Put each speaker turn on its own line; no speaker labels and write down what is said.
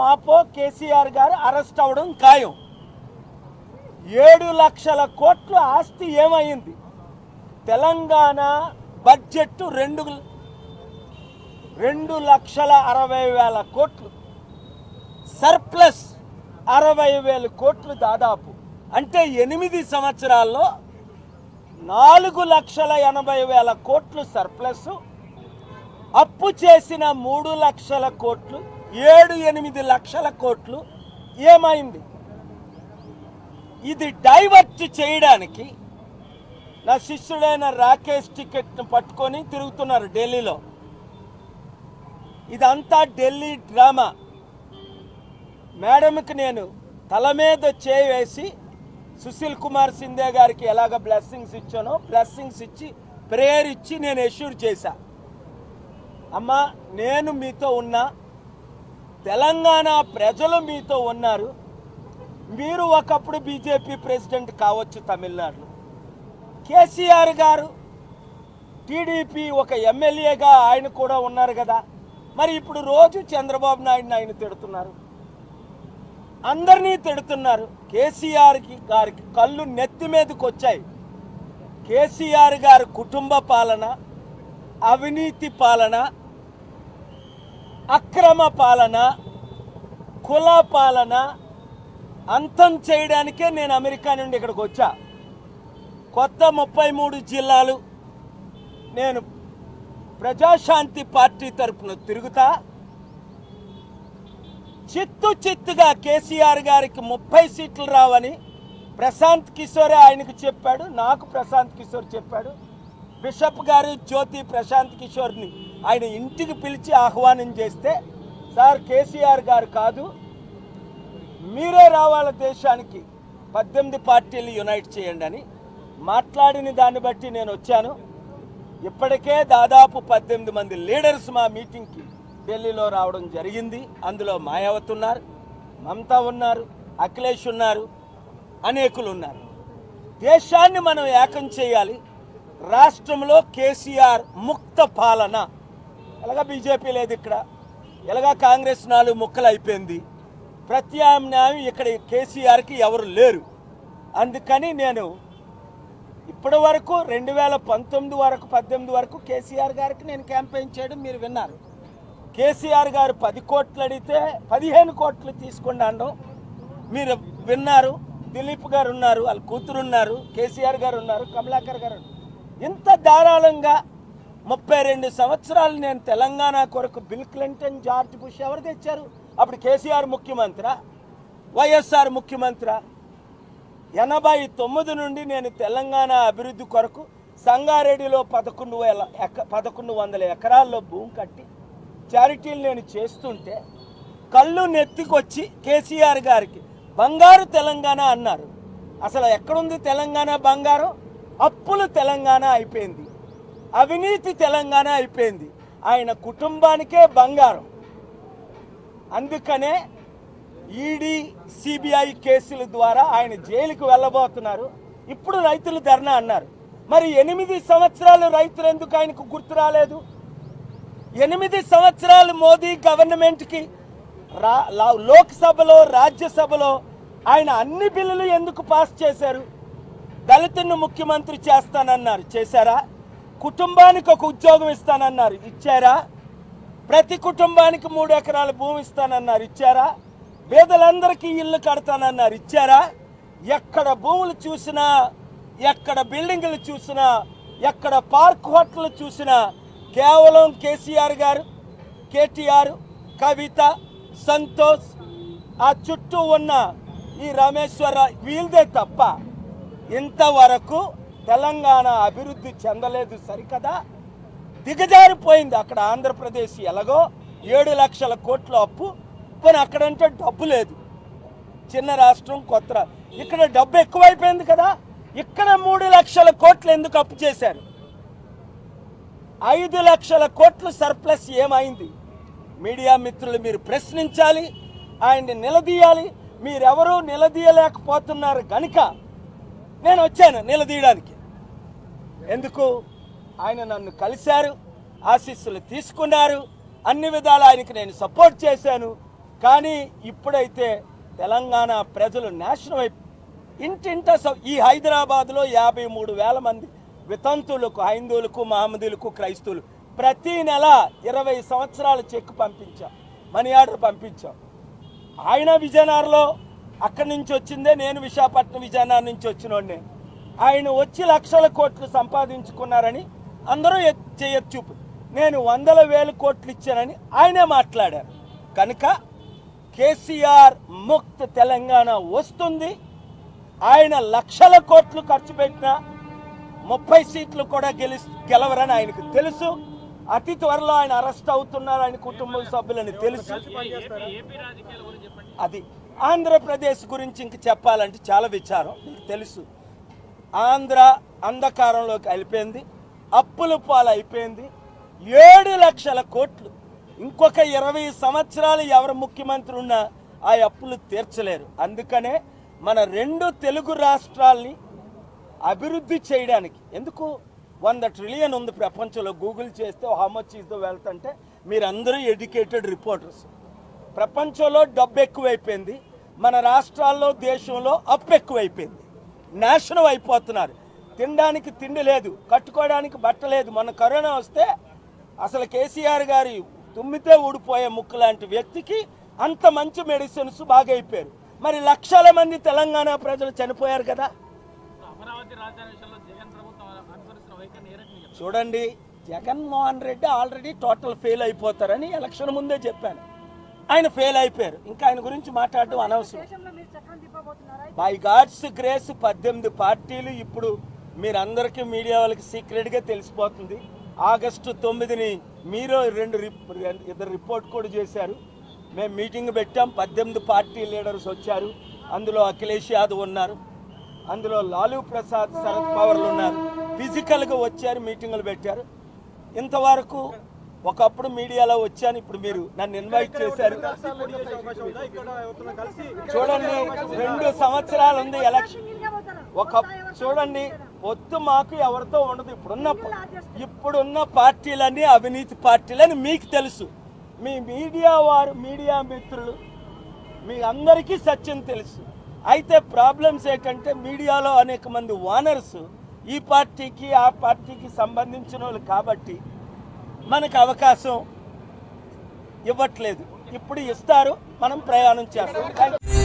మాపో కేసీఆర్ గారు అరెస్ట్ అవడం ఖాయం ఏడు లక్షల కోట్ల ఆస్తి ఏమైంది తెలంగాణ బడ్జెట్ రెండు రెండు లక్షల అరవై వేల కోట్లు సర్ప్లస్ అరవై వేల కోట్లు దాదాపు అంటే ఎనిమిది సంవత్సరాల్లో నాలుగు లక్షల ఎనభై వేల కోట్లు సర్ప్లస్ అప్పు చేసిన మూడు లక్షల కోట్లు ఏడు ఎనిమిది లక్షల కోట్లు ఏమైంది ఇది డైవర్ట్ చేయడానికి నా శిష్యుడైన రాకేష్ టికెట్ను పట్టుకొని తిరుగుతున్నారు ఢిల్లీలో ఇదంతా ఢిల్లీ డ్రామా మేడంకి నేను తల మీద చేయి వేసి సుశీల్ కుమార్ సింధే గారికి ఎలాగ బ్లెస్సింగ్స్ ఇచ్చానో బ్లెస్సింగ్స్ ఇచ్చి ప్రేయర్ ఇచ్చి నేను ఎష్యూర్ చేశా అమ్మా నేను మీతో ఉన్నా తెలంగాణ ప్రజలు మీతో ఉన్నారు మీరు ఒకప్పుడు బీజేపీ ప్రెసిడెంట్ కావచ్చు తమిళనాడులో కేసీఆర్ గారు టీడీపీ ఒక ఎమ్మెల్యేగా ఆయన కూడా ఉన్నారు కదా మరి ఇప్పుడు రోజు చంద్రబాబు నాయుడిని ఆయన తిడుతున్నారు అందరినీ తిడుతున్నారు కేసీఆర్కి గారికి కళ్ళు నెత్తి మీదకి వచ్చాయి కేసీఆర్ గారి కుటుంబ పాలన అవినీతి పాలన అక్రమ పాలన కుల పాలన అంతం చేయడానికే నేను అమెరికా నుండి ఇక్కడికి వచ్చా కొత్త ముప్పై మూడు జిల్లాలు నేను ప్రజాశాంతి పార్టీ తరపున తిరుగుతా చిత్తు చిత్తుగా కేసీఆర్ గారికి ముప్పై సీట్లు రావని ప్రశాంత్ కిషోరే ఆయనకు చెప్పాడు నాకు ప్రశాంత్ కిషోర్ చెప్పాడు బిషప్ గారు జ్యోతి ప్రశాంత్ కిషోర్ని ఆయన ఇంటికి పిలిచి ఆహ్వానం చేస్తే సార్ కేసీఆర్ గారు కాదు మీరే రావాలి దేశానికి పద్దెనిమిది పార్టీలు యునైట్ చేయండి అని మాట్లాడిన దాన్ని బట్టి నేను వచ్చాను ఇప్పటికే దాదాపు పద్దెనిమిది మంది లీడర్స్ మా మీటింగ్కి ఢిల్లీలో రావడం జరిగింది అందులో మాయావతి ఉన్నారు మమతా ఉన్నారు అఖిలేష్ ఉన్నారు అనేకులు ఉన్నారు దేశాన్ని మనం ఏకం చేయాలి రాష్ట్రంలో కేసీఆర్ ముక్త పాలన ఎలాగా బీజేపీ లేదు ఇక్కడ ఎలాగా కాంగ్రెస్ నాలుగు ముక్కలు అయిపోయింది ప్రత్యామ్నాయం ఇక్కడ కేసీఆర్కి ఎవరు లేరు అందుకని నేను ఇప్పటి వరకు రెండు వేల పంతొమ్మిది వరకు పద్దెనిమిది వరకు కేసీఆర్ గారికి నేను క్యాంపెయిన్ చేయడం మీరు విన్నారు కేసీఆర్ గారు పది కోట్లు అడిగితే పదిహేను కోట్లు తీసుకున్నాను మీరు విన్నారు దిలీప్ గారు ఉన్నారు వాళ్ళ కూతురు ఉన్నారు కేసీఆర్ గారు ఉన్నారు కమలాకర్ గారు ఉన్నారు. ఇంత ధారాళంగా ముప్పై రెండు సంవత్సరాలు నేను తెలంగాణ కొరకు బిల్ క్లింటన్ జార్జ్ బుష్ ఎవరు తెచ్చారు అప్పుడు కేసీఆర్ ముఖ్యమంత్రి వైఎస్ఆర్ ముఖ్యమంత్రి ఎనభై తొమ్మిది నుండి నేను తెలంగాణ అభివృద్ధి కొరకు సంగారెడ్డిలో పదకొండు వేల ఎక పదకొండు వందల ఎకరాల్లో భూమి కట్టి చారిటీలు నేను చేస్తుంటే కళ్ళు నెత్తికొచ్చి కేసీఆర్ గారికి బంగారు తెలంగాణ అన్నారు అసలు ఎక్కడుంది తెలంగాణ బంగారం అప్పులు తెలంగాణ అయిపోయింది అవినీతి తెలంగాణ అయిపోయింది ఆయన కుటుంబానికే బంగారం అందుకనే ఈడీ సిబిఐ కేసుల ద్వారా ఆయన జైలుకు వెళ్ళబోతున్నారు ఇప్పుడు రైతులు ధర్నా అన్నారు మరి ఎనిమిది సంవత్సరాలు రైతులు ఎందుకు ఆయనకు గుర్తు రాలేదు ఎనిమిది సంవత్సరాలు మోదీ గవర్నమెంట్కి రా లా- లోక్సభలో రాజ్యసభలో ఆయన అన్ని బిల్లులు ఎందుకు పాస్ చేశారు దళితులను ముఖ్యమంత్రి చేస్తానన్నారు చేశారా కుటుంబానికి ఒక ఉద్యోగం ఇస్తానన్నారు ఇచ్చారా ప్రతి కుటుంబానికి మూడు ఎకరాల భూమి ఇస్తానన్నారు ఇచ్చారా పేదలందరికీ ఇల్లు కడతానన్నారు ఇచ్చారా ఎక్కడ భూములు చూసినా ఎక్కడ బిల్డింగులు చూసినా ఎక్కడ పార్క్ హోటల్ చూసినా కేవలం కేసీఆర్ గారు కేటీఆర్ కవిత సంతోష్ ఆ చుట్టూ ఉన్న ఈ రామేశ్వర వీళ్ళదే తప్ప ఇంతవరకు తెలంగాణ అభివృద్ధి చెందలేదు సరికదా దిగజారిపోయింది అక్కడ ఆంధ్రప్రదేశ్ ఎలాగో ఏడు లక్షల కోట్ల అప్పు పోనీ అక్కడంటే డబ్బు లేదు చిన్న రాష్ట్రం కొత్త రా- ఇక్కడ డబ్బు ఎక్కువైపోయింది కదా ఇక్కడ మూడు లక్షల కోట్లు ఎందుకు అప్పు చేశారు ఐదు లక్షల కోట్లు సర్ప్లస్ ఏమైంది మీడియా మిత్రులు మీరు ప్రశ్నించాలి ఆయన్ని నిలదీయాలి మీరెవరూ నిలదీయలేకపోతున్నారు గనుక నేను వచ్చాను నిలదీయడానికి ఎందుకు ఆయన నన్ను కలిశారు ఆశీస్సులు తీసుకున్నారు అన్ని విధాలు ఆయనకి నేను సపోర్ట్ చేశాను కానీ ఇప్పుడైతే తెలంగాణ ప్రజలు నాశనం అయిపో ఇంటింట స- ఈ హైదరాబాద్లో యాభై మూడు వేల మంది వితంతువులకు హైందువులకు మహమ్మదీలకు క్రైస్తవులు ప్రతి నెల ఇరవై సంవత్సరాల చెక్ పంపించాం మనీ ఆర్డర్ పంపించాం ఆయన విజయనగరంలో అక్కడి నుంచి వచ్చిందే నేను విశాఖపట్నం విజయనగరం నుంచి వచ్చినోడిని ఆయన వచ్చి లక్షల కోట్లు సంపాదించుకున్నారని అందరూ ఎత్- చేయొచ్చు చూపు నేను వందల వేల కోట్లు ఇచ్చానని ఆయనే మాట్లాడారు కనుక కేసీఆర్ ముక్త్ తెలంగాణ వస్తుంది ఆయన లక్షల కోట్లు ఖర్చు పెట్టిన ముప్పై సీట్లు కూడా గెలి గెలవరని ఆయనకు తెలుసు అతి త్వరలో ఆయన అరెస్ట్ అవుతున్నారు ఆయన కుటుంబ సభ్యులని తెలుసు అది ఆంధ్రప్రదేశ్ గురించి ఇంక చెప్పాలంటే చాలా విచారం మీకు తెలుసు ఆంధ్ర అంధకారంలోకి వెళ్ళిపోయింది అప్పుల పాలు అయిపోయింది ఏడు లక్షల కోట్లు ఇంకొక ఇరవై సంవత్సరాలు ఎవరు ముఖ్యమంత్రి ఉన్నా ఆ అప్పులు తీర్చలేరు అందుకనే మన రెండు తెలుగు రాష్ట్రాల్ని అభివృద్ధి చేయడానికి ఎందుకు వంద ట్రిలియన్ ఉంది ప్రపంచంలో గూగుల్ చేస్తే how much is the wealth అంటే మీరందరూ ఎడ్యుకేటెడ్ రిపోర్టర్స్ ప్రపంచంలో డబ్బు ఎక్కువైపోయింది మన రాష్ట్రాల్లో దేశంలో అప్పు ఎక్కువైపోయింది నాశనం అయిపోతున్నారు తినడానికి తిండి లేదు కట్టుకోవడానికి బట్ట లేదు మన కరోనా వస్తే అసలు కేసీఆర్ గారి తుమ్మితే ఊడిపోయే ముక్కు లాంటి వ్యక్తికి అంత మంచి మెడిసిన్స్ బాగా అయిపోయారు మరి లక్షల మంది తెలంగాణ ప్రజలు చనిపోయారు కదా
అమరావతి రాజధాని విషయంలో జగన్ ప్రభుత్వం అనుసరిస్తున్న వైఖరిని ఏ రకంగా చెప్తారు?
చూడండి Jaganmohan Reddy already total fail అయిపోతారని ఎలక్షన్ ముందే చెప్పాను ఆయన ఫెయిల్ అయిపోయారు ఇంకా ఆయన గురించి మాట్లాడడం అనవసరం
దేశంలో మీరు చక్రం తిప్పబోతున్నారా
బై గాడ్స్ గ్రేస్ పద్దెనిమిది పార్టీలు ఇప్పుడు మీరందరికీ మీడియా వాళ్ళకి సీక్రెట్గా తెలిసిపోతుంది ఆగస్టు తొమ్మిదిని మీరు రెండు రిప్- రెండు- ఇద్దరు రిపోర్ట్ కూడా చేశారు మేము మీటింగ్ పెట్టాం పద్దెనిమిది పార్టీ లీడర్స్ వచ్చారు అందులో అఖిలేష్ యాదవ్ ఉన్నారు అందులో లాలూ ప్రసాద్ శరద్ పవర్లు ఉన్నారు ఫిజికల్గా వచ్చారు మీటింగులు పెట్టారు ఇంతవరకు ఒకప్పుడు మీడియాలో వచ్చాను ఇప్పుడు మీరు నన్ను ఇన్వైట్ చేశారు చూడండి రెండు సంవత్సరాలు ఉంది ఎలక్షన్
మీరుగా పోతారా
ఒక చూడండి పొత్తు మాకు ఎవరితో ఉండదు ఇప్పుడున్న ఇప్పుడున్న పార్టీలన్నీ అవినీతి పార్టీలని మీకు తెలుసు మీ మీడియా వారు మీడియా మిత్రులు మీ అందరికీ సత్యం తెలుసు అయితే ప్రాబ్లమ్స్ ఏంటంటే మీడియాలో అనేక మంది ఓనర్స్ ఈ పార్టీకి ఆ పార్టీకి సంబంధించిన వాళ్ళు కాబట్టి మనకు అవకాశం ఇవ్వట్లేదు ఇప్పుడు ఇస్తారు మనం ప్రయాణం చేస్తాం థాంక్ యూ.